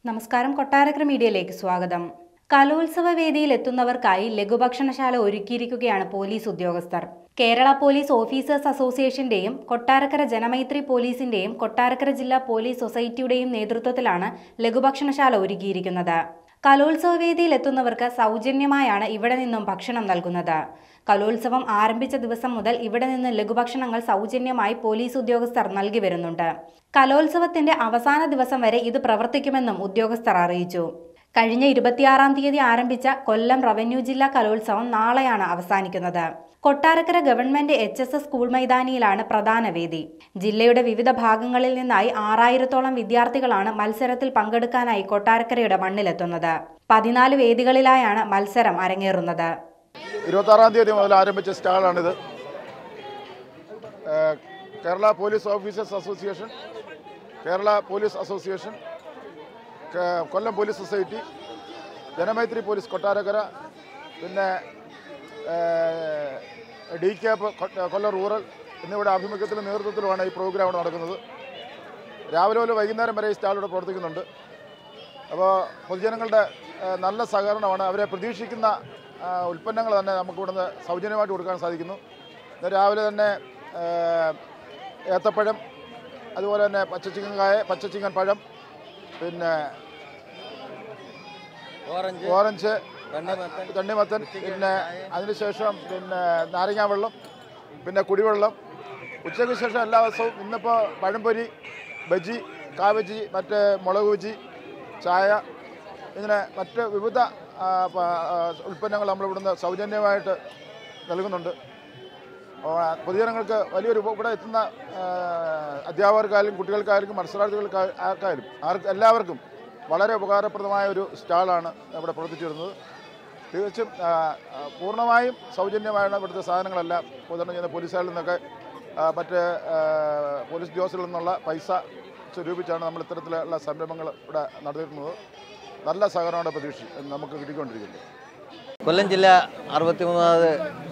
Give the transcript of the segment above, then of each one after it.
നമസ്കാരം കൊട്ടാരക്കര മീഡിയയിലേക്ക് സ്വാഗതം കലോത്സവ വേദിയിൽ എത്തുന്നവർക്കായി ലഘുഭക്ഷണശാല ഒരുക്കിയിരിക്കുകയാണ് പോലീസ് ഉദ്യോഗസ്ഥർ കേരള പോലീസ് ഓഫീസേഴ്സ് അസോസിയേഷന്റെയും കൊട്ടാരക്കര ജനമൈത്രി പോലീസിന്റെയും കൊട്ടാരക്കര ജില്ലാ പോലീസ് സൊസൈറ്റിയുടെയും നേതൃത്വത്തിലാണ് ലഘുഭക്ഷണശാല ഒരുക്കിയിരിക്കുന്നത് കലോത്സവ വേദിയിൽ എത്തുന്നവർക്ക് സൗജന്യമായാണ് ഇവിടെ നിന്നും ഭക്ഷണം നൽകുന്നത് കലോത്സവം ആരംഭിച്ച ദിവസം മുതൽ ഇവിടെ നിന്ന് ലഘുഭക്ഷണങ്ങൾ സൗജന്യമായി പോലീസ് ഉദ്യോഗസ്ഥർ നൽകി വരുന്നുണ്ട് കലോത്സവത്തിന്റെ അവസാന ദിവസം വരെ ഇത് പ്രവർത്തിക്കുമെന്നും ഉദ്യോഗസ്ഥർ അറിയിച്ചു കഴിഞ്ഞ ഇരുപത്തിയാറാം തീയതി ആരംഭിച്ച കൊല്ലം റവന്യൂ ജില്ലാ കലോത്സവം നാളെയാണ് അവസാനിക്കുന്നത് Kottarakkara government H S S school മൈതാനിയിലാണ് പ്രധാന വേദി ജില്ലയുടെ വിവിധ ഭാഗങ്ങളിൽ നിന്നായി ആറായിരത്തോളം വിദ്യാർത്ഥികളാണ് മത്സരത്തിൽ പങ്കെടുക്കാനായി കൊട്ടാരക്കരയുടെ മണ്ണിലെത്തുന്നത് പതിനാല് വേദികളിലായാണ് മത്സരം അരങ്ങേറുന്നത് ഇരുപത്താറാം തീയതി മുതൽ ആരംഭിച്ച സ്റ്റാളാണിത് ഏഹ് Kerala police officers association Kerala police association കേ- Kollam police society Janamaithri police Kottarakkara പിന്നെ ഡി ക്യാപ്പ് കൊല്ലം റൂറൽ എന്നിവയുടെ ആഭിമുഖ്യത്തിലും നേതൃത്വത്തിലുമാണ് ഈ പ്രോഗ്രാം ഇവിടെ നടക്കുന്നത് രാവിലെ മുതൽ വൈകുന്നേരം വരെ ഈ സ്റ്റാൾ ഇവിടെ പ്രവർത്തിക്കുന്നുണ്ട് അപ്പോൾ പൊതുജനങ്ങളുടെ ഏഹ്, നല്ല സഹകരണമാണ് അവരെ പ്രതീക്ഷിക്കുന്ന ആഹ്, ഉൽപ്പന്നങ്ങൾ തന്നെ നമുക്ക് ഇവിടുന്ന് സൗജന്യമായിട്ട് കൊടുക്കാൻ സാധിക്കുന്നു ഇന്ന് രാവിലെ തന്നെ ഏഹ്, ഏത്തപ്പഴം അതുപോലെ തന്നെ പച്ചച്ചിക്കൻ കായ പച്ചച്ചിക്കൻ പഴം പിന്നെ ഓറഞ്ച് ഓറഞ്ച് തണ്ണിമത്തൻ തണ്ണിമത്തൻ പിന്നെ അതിനുശേഷം പിന്നെ നാരങ്ങാ വെള്ളം പിന്നെ കുടിവെള്ളം ഉച്ചയ്ക്ക് ശേഷം എല്ലാ ദിവസവും ഇന്നിപ്പോൾ പഴംപൊരി ബജി കാബജി മറ്റ് മുളക് ബജി ചായ ഇങ്ങനെ മറ്റ് വിവിധ ആ, പ- ആ, ഉൽപ്പന്നങ്ങൾ നമ്മൾ ഇവിടുന്ന് സൗജന്യമായിട്ട് നൽകുന്നുണ്ട് അപ്പോൾ പൊതുജനങ്ങൾക്ക് വലിയൊരു ഉപ- ഇവിടെ എത്തുന്ന ആ, അധ്യാപകർക്കായാലും കുട്ടികൾക്കായാലും മത്സരാർത്ഥികൾക്കായാലും ആർക്ക് എല്ലാവർക്കും വളരെ ഉപകാരപ്രദമായ ഒരു സ്റ്റാളാണ് ഇവിടെ പ്രവർത്തിച്ചു വരുന്നത് തികച്ചും ആ, ആ, പൂർണ്ണമായും സൗജന്യമായാണ് ഇവിടുത്തെ സാധനങ്ങളെല്ലാം ഉദാഹരണം ചെയ്യുന്ന പോലീസുകാരിൽ നിന്നൊക്കെ ആ, മറ്റ് ആ, പോലീസ് ഉദ്യോഗസ്ഥരിൽ നിന്നുള്ള പൈസ സ്വരൂപിച്ചാണ് നമ്മൾ ഇത്തരത്തിലുള്ള സംരംഭങ്ങൾ ഇവിടെ നടത്തിയിരുന്നത് നല്ല സഹകരണമാണ് പ്രതീക്ഷ നമുക്ക് കിട്ടിക്കൊണ്ടിരിക്കുന്നത് കൊല്ലം ജില്ല അറുപത്തിമൂന്നാമത്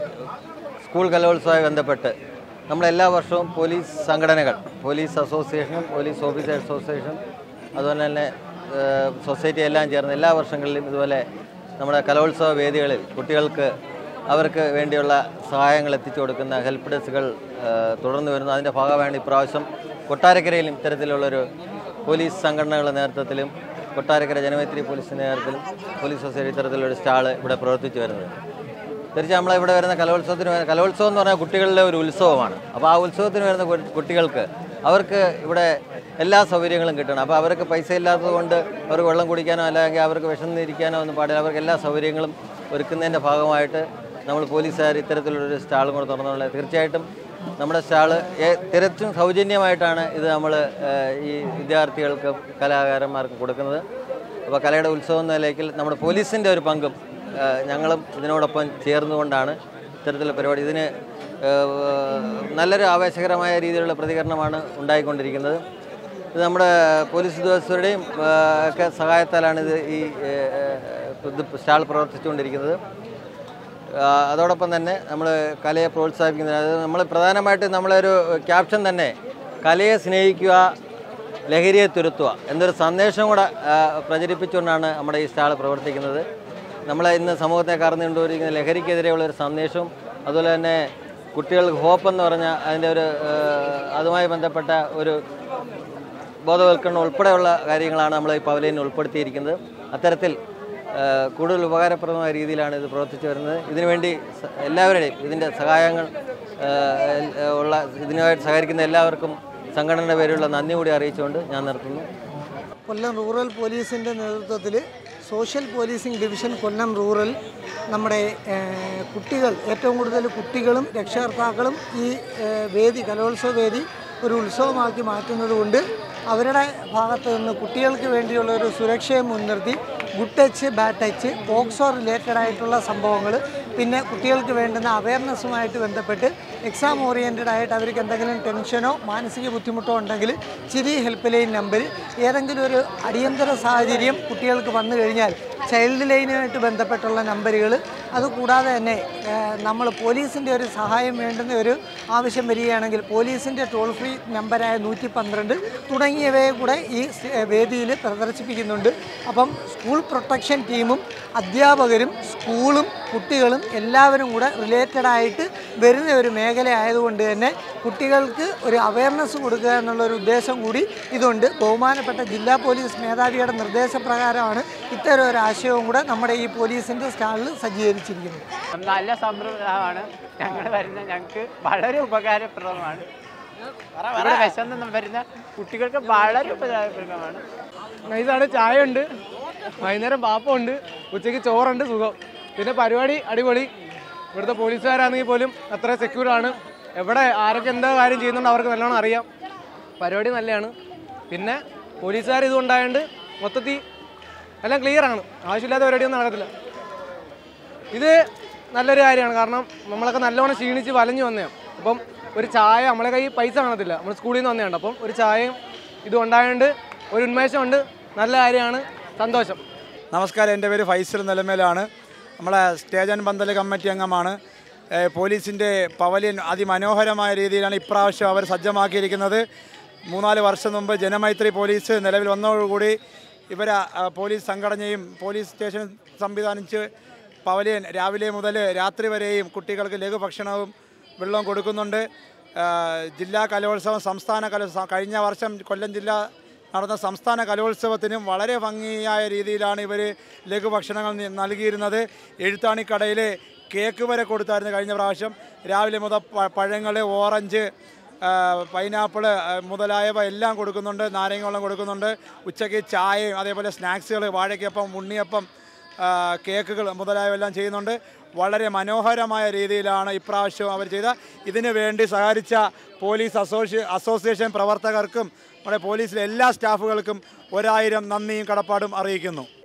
സ്കൂൾ കലോത്സവമായി ബന്ധപ്പെട്ട് നമ്മൾ എല്ലാ വർഷവും പോലീസ് സംഘടനകൾ പോലീസ് അസോസിയേഷനും പോലീസ് ഓഫീസേഴ്സ് അസോസിയേഷൻ അതുപോലെ തന്നെ ഏഹ്, സൊസൈറ്റി എല്ലാം ചേർന്ന് എല്ലാ വർഷങ്ങളിലും ഇതുപോലെ നമ്മുടെ കലോത്സവ വേദികളിൽ കുട്ടികൾക്ക് അവർക്ക് വേണ്ടിയുള്ള സഹായങ്ങൾ എത്തിച്ചു കൊടുക്കുന്ന ഹെൽപ്പ് ഡെസ്കുകൾ ഏഹ്, തുടർന്ന് വരുന്നു അതിൻ്റെ ഭാഗമായാണ് ഇപ്രാവശ്യം കൊട്ടാരക്കരയിലും ഇത്തരത്തിലുള്ളൊരു പോലീസ് സംഘടനകളുടെ നേതൃത്വത്തിലും കൊട്ടാരക്കര ജനമൈത്രി പോലീസിൻ്റെ നേതൃത്വത്തിൽ പോലീസ് സൊസൈറ്റി ഇത്തരത്തിലൊരു സ്റ്റാള് ഇവിടെ പ്രവർത്തിച്ചു വരുന്നത് തീർച്ചയായും നമ്മളെ ഇവിടെ വരുന്ന കലോത്സവത്തിന് വ- കലോത്സവം എന്ന് പറഞ്ഞാൽ കുട്ടികളുടെ ഒരു ഉത്സവമാണ് അപ്പോൾ ആ ഉത്സവത്തിന് വരുന്ന കു- കുട്ടികൾക്ക് അവർക്ക് ഇവിടെ എല്ലാ സൗകര്യങ്ങളും കിട്ടണം അപ്പോൾ അവർക്ക് പൈസ ഇല്ലാത്തത് കൊണ്ട് അവർക്ക് വെള്ളം കുടിക്കാനോ അല്ലെങ്കിൽ അവർക്ക് വിശന്നിരിക്കാനോ ഒന്നും പാടില്ല അവർക്ക് എല്ലാ സൗകര്യങ്ങളും ഒരുക്കുന്നതിൻ്റെ ഭാഗമായിട്ട് നമ്മൾ പോലീസുകാർ ഇത്തരത്തിലുള്ളൊരു സ്റ്റാളും കൂടെ തുറന്നുള്ള തീർച്ചയായിട്ടും നമ്മുടെ സ്റ്റാള് ഏ- തികച്ചും സൗജന്യമായിട്ടാണ് ഇത് നമ്മൾ ഈ വിദ്യാർത്ഥികൾക്കും കലാകാരന്മാർക്കും കൊടുക്കുന്നത് അപ്പോൾ കലയുടെ ഉത്സവം എന്ന നിലയ്ക്ക് നമ്മുടെ പോലീസിൻ്റെ ഒരു പങ്കും ആ, ഞങ്ങളും ഇതിനോടൊപ്പം ചേർന്നുകൊണ്ടാണ് ഇത്തരത്തിലുള്ള പരിപാടി ഇതിന് ആ, നല്ലൊരു ആവേശകരമായ രീതിയിലുള്ള പ്രതികരണമാണ് ഉണ്ടായിക്കൊണ്ടിരിക്കുന്നത് ഇത് നമ്മുടെ പോലീസ് ഉദ്യോഗസ്ഥരുടെയും ആ, ഒക്കെ സഹായത്താലാണ് ഇത് ഈ ഏ, ഇത് സ്റ്റാൾ പ്രവർത്തിച്ചുകൊണ്ടിരിക്കുന്നത് ആ, അതോടൊപ്പം തന്നെ നമ്മൾ കലയെ പ്രോത്സാഹിപ്പിക്കുന്നത് അതായത് നമ്മൾ പ്രധാനമായിട്ട് നമ്മളൊരു ക്യാപ്ഷൻ തന്നെ കലയെ സ്നേഹിക്കുക ലഹരിയെ തുരുത്തുക എന്നൊരു സന്ദേശം കൂടെ ആ, പ്രചരിപ്പിച്ചുകൊണ്ടാണ് നമ്മുടെ ഈ സ്റ്റാൾ പ്രവർത്തിക്കുന്നത് നമ്മളെ ഇന്ന് സമൂഹത്തെ കറന്നുകൊണ്ടിരിക്കുന്ന ലഹരിക്കെതിരെയുള്ള ഒരു സന്ദേശവും അതുപോലെ തന്നെ കുട്ടികൾക്ക് ഹോപ്പ് എന്ന് പറഞ്ഞ അതിൻ്റെ ഒരു ആ, അതുമായി ബന്ധപ്പെട്ട ഒരു ബോധവൽക്കരണം ഉൾപ്പെടെയുള്ള കാര്യങ്ങളാണ് നമ്മൾ ഈ പവലിയൻ ഉൾപ്പെടുത്തിയിരിക്കുന്നത് അത്തരത്തിൽ ആ, കൂടുതൽ ഉപകാരപ്രദമായ രീതിയിലാണ് ഇത് പ്രവർത്തിച്ചു വരുന്നത് ഇതിനുവേണ്ടി സ- എല്ലാവരുടെയും ഇതിൻ്റെ സഹായങ്ങൾ ആ, എൽ- ഉള്ള ഇതിനുമായിട്ട് സഹകരിക്കുന്ന എല്ലാവർക്കും സംഘടനയുടെ പേരിലുള്ള നന്ദി കൂടി അറിയിച്ചുകൊണ്ട് ഞാൻ നിർത്തുന്നു കൊല്ലം റൂറൽ പോലീസിൻ്റെ നേതൃത്വത്തിൽ social policing division Kollam rural നമ്മുടെ ഏഹ്, കുട്ടികൾ ഏറ്റവും കൂടുതൽ കുട്ടികളും രക്ഷകർത്താക്കളും ഈ ഏഹ്, വേദി കലോത്സവ വേദി ഒരു ഉത്സവമാക്കി മാറ്റുന്നത് കൊണ്ട് അവരുടെ ഭാഗത്ത് നിന്ന് കുട്ടികൾക്ക് വേണ്ടിയുള്ള ഒരു സുരക്ഷയെ മുൻനിർത്തി good touch bad touch POCSO related ആയിട്ടുള്ള സംഭവങ്ങൾ പിന്നെ കുട്ടികൾക്ക് വേണ്ടുന്ന അവയർനെസ്സുമായിട്ട് ബന്ധപ്പെട്ട് എക്സാം ഓറിയൻറ്റഡ് ആയിട്ട് അവർക്ക് എന്തെങ്കിലും ടെൻഷനോ മാനസിക ബുദ്ധിമുട്ടോ ഉണ്ടെങ്കിൽ ചിരി ഹെൽപ്പ് ലൈൻ നമ്പർ ഏതെങ്കിലും ഒരു അടിയന്തര സാഹചര്യം കുട്ടികൾക്ക് വന്നു കഴിഞ്ഞാൽ ചൈൽഡ് ലൈനുമായിട്ട് ബന്ധപ്പെട്ടുള്ള നമ്പറുകൾ അതുകൂടാതെ തന്നെ നമ്മൾ പോലീസിൻ്റെ ഒരു സഹായം വേണ്ടുന്ന ഒരു ആവശ്യം വരികയാണെങ്കിൽ പോലീസിൻ്റെ ടോൾ ഫ്രീ നമ്പറായ നൂറ്റി പന്ത്രണ്ട് തുടങ്ങിയവയെ കൂടെ ഈ വേദിയിൽ പ്രദർശിപ്പിക്കുന്നുണ്ട് അപ്പം സ്കൂൾ പ്രൊട്ടക്ഷൻ ടീമും അധ്യാപകരും സ്കൂളും കുട്ടികളും എല്ലാവരും കൂടെ റിലേറ്റഡ് ആയിട്ട് വരുന്ന ഒരു മേഖല ആയതുകൊണ്ട് തന്നെ കുട്ടികൾക്ക് ഒരു അവയർനെസ് കൊടുക്കുക എന്നുള്ള ഒരു ഉദ്ദേശം കൂടി ഇതുണ്ട് ബഹുമാനപ്പെട്ട ജില്ലാ പോലീസ് മേധാവിയുടെ നിർദ്ദേശപ്രകാരമാണ് ഇത്തരം ഒരു ആശയവും കൂടെ നമ്മുടെ ഈ പോലീസിൻ്റെ സ്റ്റാളിൽ സജ്ജീകരിച്ചിരിക്കുന്നത് നല്ല സമ്പ്രദായമാണ് ഞങ്ങൾ വരുന്ന ഞങ്ങൾക്ക് വളരെ ഉപകാരപ്രദമാണ് ഇവിടെ വിശന്ന് വരുന്ന കുട്ടികൾക്ക് വളരെ ഉപകാരപ്രദമാണ് നൈസാണ് ചായ ഉണ്ട് വൈകുന്നേരം പാപ്പമുണ്ട് ഉച്ചയ്ക്ക് ചോറുണ്ട് സുഖം പിന്നെ പരിപാടി അടിപൊളി ഇവിടുത്തെ പോലീസുകാരാണെങ്കിൽ പോലും അത്ര സെക്യൂർ ആണ് എവിടെ ആരൊക്കെ എന്താ കാര്യം ചെയ്യുന്നുണ്ട് അവർക്ക് നല്ലോണം അറിയാം പരിപാടി നല്ലതാണ് പിന്നെ പോലീസുകാർ ഇതുകൊണ്ടായതുകൊണ്ട് മൊത്തത്തിൽ എല്ലാം ക്ലിയർ ആണ് ആവശ്യമില്ലാത്ത പരിപാടിയൊന്നും നടക്കത്തില്ല ഇത് നല്ലൊരു കാര്യമാണ് കാരണം നമ്മളൊക്കെ നല്ലോണം ക്ഷീണിച്ച് വലഞ്ഞു വന്നതാണ് അപ്പം ഒരു ചായ നമ്മളെ കയ്യിൽ പൈസ കാണത്തില്ല നമ്മൾ സ്കൂളിൽ നിന്ന് വന്നതാണ് അപ്പം ഒരു ചായയും ഇതും ഉണ്ടായതുകൊണ്ട് ഒരു ഉന്മേഷമുണ്ട് നല്ല കാര്യമാണ് സന്തോഷം നമസ്കാരം എൻ്റെ പേര് ഫൈസൽ നിലമേലാണ് നമ്മളെ സ്റ്റേജ് ആൻഡ് പന്തൽ കമ്മിറ്റി അംഗമാണ് ഏഹ് പോലീസിൻ്റെ പവലിയൻ അതിമനോഹരമായ രീതിയിലാണ് ഇപ്രാവശ്യം അവർ സജ്ജമാക്കിയിരിക്കുന്നത് മൂന്നാല് വർഷം മുമ്പ് ജനമൈത്രി പോലീസ് നിലവിൽ വന്നതോടുകൂടി ഇവർ പോലീസ് സംഘടനയും പോലീസ് സ്റ്റേഷൻ സംവിധാനിച്ച് പവലിയൻ രാവിലെ മുതൽ രാത്രി വരെയും കുട്ടികൾക്ക് ലഘുഭക്ഷണവും വെള്ളവും കൊടുക്കുന്നുണ്ട് ഏഹ് ജില്ലാ കലോത്സവം സംസ്ഥാന കലോത്സവം കഴിഞ്ഞ വർഷം കൊല്ലം ജില്ല നടന്ന സംസ്ഥാന കലോത്സവത്തിനും വളരെ ഭംഗിയായ രീതിയിലാണ് ഇവർ ലഘുഭക്ഷണങ്ങൾ നി- നൽകിയിരുന്നത് എഴുത്താണിക്കടയിൽ കേക്ക് വരെ കൊടുത്തായിരുന്നു കഴിഞ്ഞ പ്രാവശ്യം രാവിലെ മുതൽ പഴങ്ങൾ ഓറഞ്ച് പൈനാപ്പിൾ മുതലായവ എല്ലാം കൊടുക്കുന്നുണ്ട് നാരങ്ങ വെള്ളം കൊടുക്കുന്നുണ്ട് ഉച്ചയ്ക്ക് ചായയും അതേപോലെ സ്നാക്സുകൾ വാഴയ്ക്കപ്പം ഉണ്ണിയപ്പം ആ, കേക്കുകൾ മുതലായവെല്ലാം ചെയ്യുന്നുണ്ട് വളരെ മനോഹരമായ രീതിയിലാണ് ഇപ്രാവശ്യം അവർ ചെയ്ത ഇതിനു വേണ്ടി സഹകരിച്ച പോലീസ് അസോസിയേ അസോസിയേഷൻ പ്രവർത്തകർക്കും നമ്മുടെ പോലീസിലെ എല്ലാ സ്റ്റാഫുകൾക്കും ഒരായിരം നന്ദിയും കടപ്പാടും അറിയിക്കുന്നു